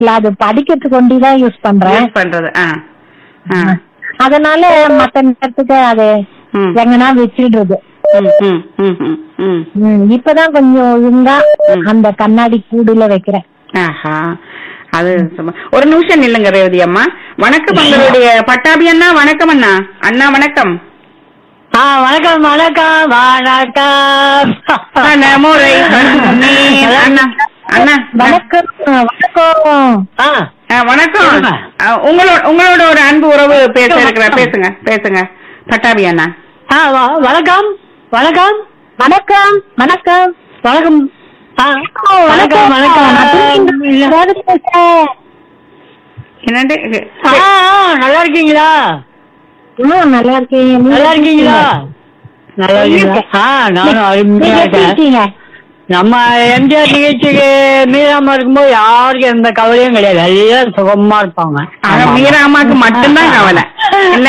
இல்ல அது படிக்கிறதுக்கு ஒண்டி தான் யூஸ் பண்றேன் யூஸ் பண்றது ஆ ஆ. அதனால மத்த நேரத்துக்கு அது ம். எங்கன்னா வச்சிடுறது ம், ம், ம், ம், ம். ம், இப்பதான் கொஞ்சம் ஒழுங்கா ம். அந்த கண்ணாடி கூடுல வைக்கிறேன் ஆஹா அது சும்மா- ஒரு நிமிஷம் நில்லுங்க ரேவதி அம்மா வணக்கம் உங்களுடைய பட்டாபி அண்ணா வணக்கம் அண்ணா அண்ணா வணக்கம் ஆ வணக்கம் வணக்கம் வணக்கம் பலமுறை சொன்னேன். அண்ணா அண்ணா வணக்கம் வணக்கம் ஆ, ஆ, வணக்கம் சொல்லுங்க. ஆ, உங்களோட உங்களோட ஒரு அன்பு உறவு பேச இருக்கிற பேசுங்க பேசுங்க பட்டாபி அண்ணா ஆ, வ- வணக்கம் வணக்கம் வணக்கம் வணக்கம் வணக்கம் ஆ, வணக்கம் வணக்கம் இல்ல. ஏதாவது பேச என்னண்டு ஆ, ஆ, நல்லா இருக்கீங்களா ம், நல்லா இருக்கேன் நீங்க நல்லா இருக்கீங்களா நல்லா இருக்கீங்களா இருக்கேன். ஆ நானும் நீங்க அருமையா எப்படி இருக்கேன் இருக்கீங்க நம்ம எம்ஜிஆர் நிகழ்ச்சிக்கு மீறாம இருக்கும்போது யாருக்கும் எந்த கவலையும் கிடையாது எல்லாம் சுகமா இருப்பாங்க ஆனா மீரா அம்மாக்கு மட்டும்தான் கவலை இல்ல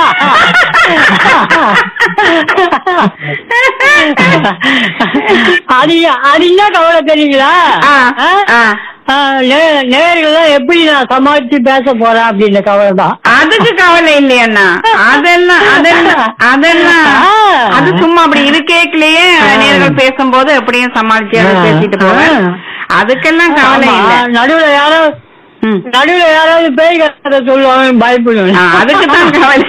அது அது என்ன கவலை தெரியுங்களா ஆ, ஆ? ஆ. ஆ, நே- நேயர்கள்லாம் எப்படி நான் சமாளிச்சு பேச போறேன் அப்படின்ற கவலை தான் அதுக்கு கவலை இல்லையண்ணா அதெல்லாம் அதெல்லாம் அதெல்லாம் அது சும்மா அப்படி இருக்கேக்கலையே நேர்கள் பேசும்போது எப்படியும் சமாளிச்சு அதை பேசிட்டு போவேன் அதுக்கெல்லாம் கவலை ஆமா, இல்ல நடுவுல யாராவது ம். நடுவுல யாராவது பேய் கதை சொல்லுவாங்க ஆ, பயப்படுவேன் அதுக்கு தான் கவலை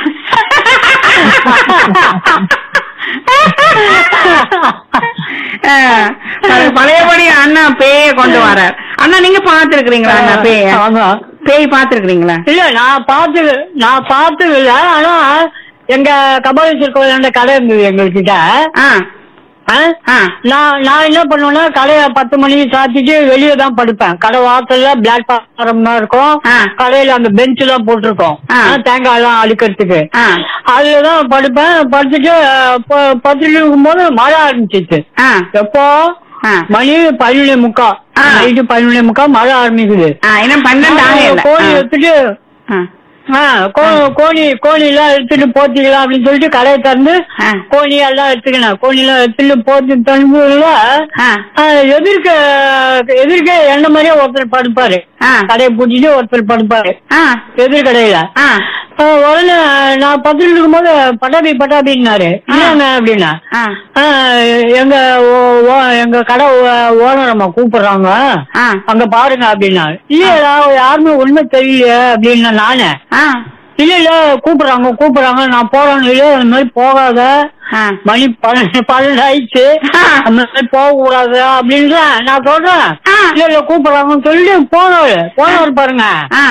ஆ, அது பழையபடி அண்ணா பேய கொண்டு வரார் அண்ணா நீங்க பாத்துருக்கீங்களா அண்ணா பேய ஆமா பேய் பாத்துருக்கீங்களா இல்ல நான் பார்த்து நான் பார்த்தது இல்ல ஆனா எங்க கபாலீஸ்வர் கோயில் கடை இருந்தது எங்ககிட்ட ஆ ஆ? ஆ நான் நான் என்ன பண்ணுவேன்னா கடையை பத்து மணிக்கு சாத்திட்டு வெளியே தான் படுப்பேன் கடை வாசல்ல பிளாக் பாரம் தான் இருக்கும் ஆ. கடையில அந்த பெஞ்ச் எல்லாம் போட்டிருக்கோம் ஆ. ஆ, தேங்காய் எல்லாம் அழுக்கிறதுக்கு ஆ அதுலதான் படுப்பேன் படுத்துட்டு ப- படுத்துட்டு இருக்கும்போது மழை ஆரம்பிச்சிச்சு ஆ எப்போ ஆ மணி பதினொன்னே முக்கா ஆ. நைட்டு பதினொன்னே முக்கா மழை ஆரம்பிக்குது ஆ இன்னும் பன்னெண்டு ஆகல கோழி எடுத்துட்டு ஆ. ஆ, கோ- கோழி கோழி எல்லாம் எடுத்துட்டு போத்திக்கலாம் அப்படின்னு சொல்லிட்டு கடையை திறந்து ஆ. கோழி எல்லாம் எடுத்துக்கினேன் கோழி எல்லாம் எடுத்துட்டு போத்தி தந்துல ஆ. எதிர்க்க எதிர்க்க என்ன மாதிரியே ஒருத்தர் படுப்பாரு ஆ. கடையை பூட்டிட்டு ஒருத்தர் படுப்பாரு ஆ. எதிர் கடையில ஆ. ஆ, உடனே நான் பத்துட்டு இருக்கும்போது பட்டாபி பட்டாபின்னாரு என்னங்க அப்படின்னா ஆ. ஆ, எங்க ஓ- ஓ- எங்க கடை ஓனர் நம்ம கூப்பிடுறாங்க ஆ. அங்க பாருங்க அப்படின்னா இல்லையா யாருமே உண்மை தெரியல அப்படின்னா நானு ஆ. இல்ல இல்ல கூப்பிடுறாங்க கூப்பிடுறாங்க நான் போறேன்னு இல்ல அந்த மாதிரி போகாத ஆ. மணி பன்னெண்டு பன்னெண்டு ஆயிடுச்சு ஆ. அந்த மாதிரி போக கூடாது அப்படின்றேன் நான் சொல்றேன் ஆ. இல்ல இல்ல கூப்பிடுறாங்கன்னு சொல்லிட்டு போனவர் போனவர் பாருங்க ஆ.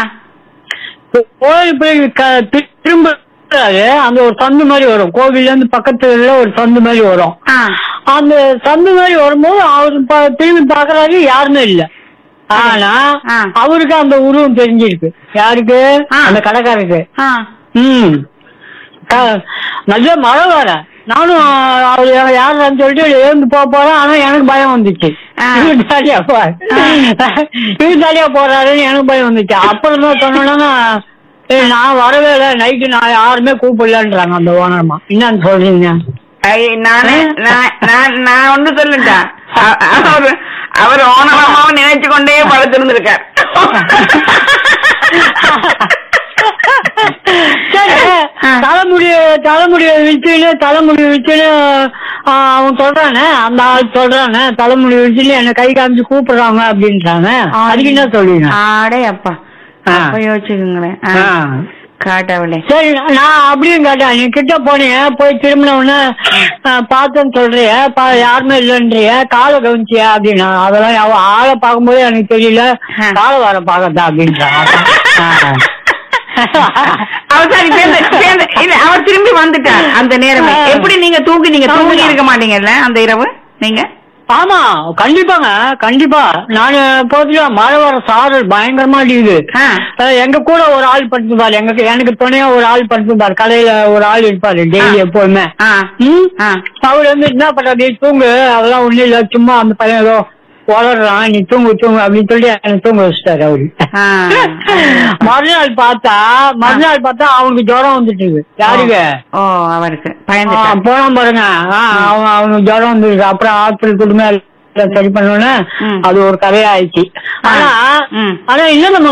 கோயில் போய் க- தி- திரும்ப அந்த ஒரு சந்து மாதிரி வரும் கோவில்ல இருந்து பக்கத்துல ஒரு சந்து மாதிரி வரும் ஆ. அந்த சந்து மாதிரி வரும்போது அவரு ப- திரும்பி பாக்குறாரு யாருமே இல்ல ஆனா ஆ. அவருக்கு அந்த உருவம் தெரிஞ்சிருக்கு யாருக்கு ஆ. அந்த கடைக்காரருக்கு ஆ. ம் க- நல்ல மழை வர நானும் அவர் யாருன்னு சொல்லிட்டு எழுந்து போக போறேன் ஆனா எனக்கு பயம் வந்துச்சு ஆ. இவர் ஜாலியா போ இவர் ஜாலியா போறாருன்னு எனக்கு பயம் வந்துச்சு அப்புறம் தான் சொன்னோன்னா ஏய், நான் வரவே இல்லை நைட்டு நான் யாருமே கூப்பிடலன்றாங்க அந்த ஓனர்மா என்னன்னு சொல்றீங்க ஐ, நானு நான் நான் நான் ஒண்ணு சொல்லிட்டா அவர் அவர் ஓனரமாவை நினைச்சு கொண்டே படுத்திருந்திருக்கார் சரி ஆ. தலைமுடிய தலைமுடிய விச்சுன்னு தலைமுடி விச்சுன்னு அவன் சொல்றானே அந்த ஆள் சொல்றானே தலைமுடி விச்சுன்னு என்ன கை காமிச்சு கூப்பிடுறாங்க அப்படின்றாங்க அதுக்கு என்ன சொல்லுவீங்க ஆடே அப்பா ஆ. அப்ப யோசிச்சுக்கோங்களேன் ஆ. ஆ. காட்டவளே சரி நான் அப்படியும் கேட்டேன் நீ கிட்ட போனீங்க போய் திரும்பின உடனே ஆ, பார்த்தேன்னு சொல்றிய பா யாருமே இல்லைன்றிய காலை கவனிச்சியா அப்படின்னா அதெல்லாம் அவ ஆளை பார்க்கும்போது எனக்கு தெரியல ஆ. காலை வர பார்க்கத்தா அப்படின்றான் ஆ. அவர் சரி சேர்ந்து சேர்ந்து இல்ல அவர் திரும்பி வந்துட்டார் அந்த நேரமே ஆ. எப்படி நீங்க தூங்கி நீங்க தூங்கி இருக்க மாட்டீங்கல்ல அந்த இரவு நீங்க ஆமா கண்டிப்பாங்க கண்டிப்பா நானு போச்சுல மழை வர சாரல் பயங்கரமா அடிக்குது ஆ. அஹ் எங்க கூட ஒரு ஆள் படுத்துப்பாரு எங்க எனக்கு துணையா ஒரு ஆள் படுத்துப்பாரு கடையில ஒரு ஆள் இருப்பாரு டெய்லி ஆ. எப்போதுமே ஆ ம்? ஆ அவர் வந்து என்ன பண்றாரு தூங்கு அதெல்லாம் ஒண்ணும் இல்ல சும்மா அந்த பையன் ஏதோ வளர்றான் நீ தூங்கு தூங்கு அப்படின்னு சொல்லி எனக்கு தூங்க வச்சுட்டாரு அவரு ஆ. மறுநாள் பார்த்தா மறுநாள் பார்த்தா அவனுக்கு ஜுரம் வந்துட்டு இருக்கு யாருக்கு ஓ அவருக்கு ஆ, பயந்துட்டார் போனான் பாருங்க ஆ, அவன் அவனுக்கு ஜுரம் வந்துருக்கு அப்புறம் ஹாஸ்பிட்டல் கொடுங்க சரி பண்ணோன்னு ம். அது ஒரு கதையாயிடுச்சு ஆனா ம். ஆனா இன்னும் நம்ம